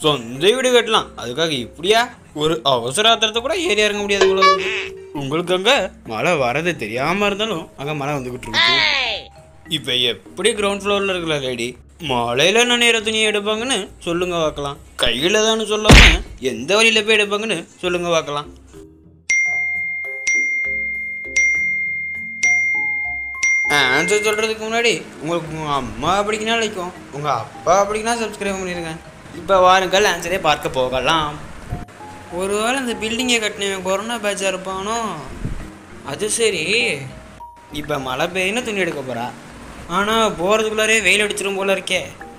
சொந்த வீடு கட்டலாம் அதுக்காக இப்படியா ஒரு அவசர ஆத்திரத்தை கூட ஏறி இறங்க முடியாது போல இருக்கு. உங்களுக்கு அங்கே மழை வரது தெரியாமல் இருந்தாலும் அங்கே மழை வந்துக்கிட்டு இருக்கு இப்போ எப்படி கிரவுண்ட் ஃப்ளோரில் இருக்கல லேடி மழையில் நனையிற துணியை எடுப்பாங்கன்னு சொல்லுங்க பார்க்கலாம் கையில் தானே சொல்லாம எந்த வழியில் போய் எடுப்பாங்கன்னு சொல்லுங்க பார்க்கலாம் ஆன்சர் சொல்கிறதுக்கு முன்னாடி உங்களுக்கு உங்கள் அம்மா அப்படிங்கன்னா லைக்கும் உங்கள் அப்பா அப்படின்னா சப்ஸ்கிரைப் பண்ணிடுங்க இப்போ வாருங்கள் ஆன்சரே பார்க்க போகலாம் ஒருவேளை இந்த பில்டிங்கை கட்டினவன் கொரோனா பேட்சாக இருப்பானோ அது சரி இப்போ மழை பெய்யுன்னு துணி எடுக்க போகிறா ஆனால் போகிறதுக்குள்ளாரே வெயில் அடிச்சிரும் போல இருக்கே